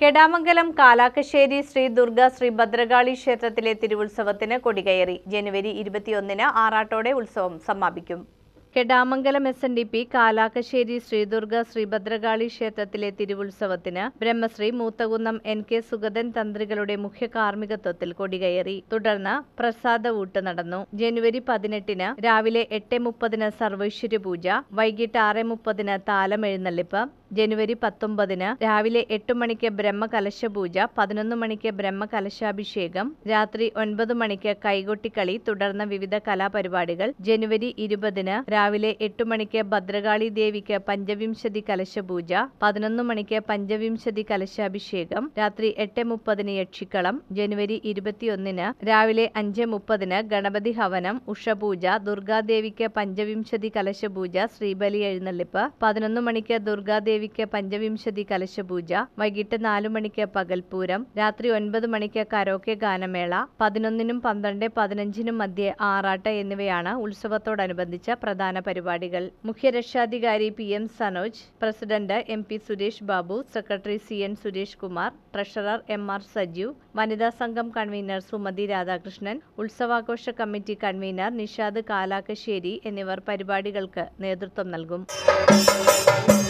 കെടാമംഗലം കാലാക്കശ്ശേരി ശ്രീ ദുർഗ ശ്രീ ഭദ്രകാളി ക്ഷേത്രത്തിലെ തിരുവുത്സവത്തിന് കൊടികയറി ജനുവരി ഇരുപത്തിയൊന്നിന് ആറാട്ടോടെ ഉത്സവം സമാപിക്കും Kedamangalam S N D P Kalakkassery Sreedurga Sreebhadrakali ക്ഷേത്രത്തിലെ തിരുവുത്സവത്തിന് ബ്രഹ്മശ്രീ മൂത്തകുന്നം എൻ കെ സുഗതൻ തന്ത്രികളുടെ മുഖ്യ കാർമ്മികത്വത്തിൽ കൊടികയറി തുടർന്ന് പ്രസാദ ഊട്ട് നടന്നു ജനുവരി പതിനെട്ടിന് രാവിലെ എട്ട് മുപ്പതിന് സർവൈശ്വര്യ പൂജ വൈകിട്ട് ആറ് മുപ്പതിന് താലമെഴുന്നള്ളിപ്പ് ജനുവരി പത്തൊമ്പതിന് രാവിലെ എട്ട് മണിക്ക് ബ്രഹ്മകലശ പൂജ പതിനൊന്ന് മണിക്ക് ബ്രഹ്മകലശാഭിഷേകം രാത്രി ഒൻപത് മണിക്ക് കൈകൊട്ടിക്കളി തുടർന്ന് വിവിധ കലാപരിപാടികൾ ജനുവരി ഇരുപതിന് രാവിലെ എട്ട് മണിക്ക് ഭദ്രകാളി ദേവിക്ക് പഞ്ചവിംശതി കലശപൂജ പതിനൊന്ന് മണിക്ക് പഞ്ചവിംശതി കലശാഭിഷേകം രാത്രി എട്ട് മുപ്പതിന് യക്ഷിക്കളം ജനുവരി ഇരുപത്തിയൊന്നിന് രാവിലെ അഞ്ച് മുപ്പതിന് ഗണപതി ഹവനം ഉഷപൂജ ദുർഗാദേവിക്ക് പഞ്ചവിംശതി കലശപൂജ ശ്രീബലി എഴുന്നള്ളിപ്പ് പതിനൊന്ന് മണിക്ക് ദുർഗാദേവിക്ക് പഞ്ചവിംശതി കലശപൂജ വൈകിട്ട് നാലു മണിക്ക് പകൽപൂരം രാത്രി ഒൻപത് മണിക്ക് കരോക്കെ ഗാനമേള പതിനൊന്നിനും പന്ത്രണ്ട് പതിനഞ്ചിനും മധ്യേ ആറാട്ട് എന്നിവയാണ് ഉത്സവത്തോടനുബന്ധിച്ച പ്രധാന പരിപാടികൾ മുഖ്യരക്ഷാധികാരി P M Sanoj president M P Suresh Babu secretary C N Suresh Kumar treasurer M R Sajeev വനിതാ സംഘം കൺവീനർ സുമതി രാധാകൃഷ്ണൻ ഉത്സവാഘോഷ കമ്മിറ്റി കൺവീനർ നിഷാദ് കാലാക്കശ്ശേരി എന്നിവർ പരിപാടികൾക്ക് നേതൃത്വം നൽകും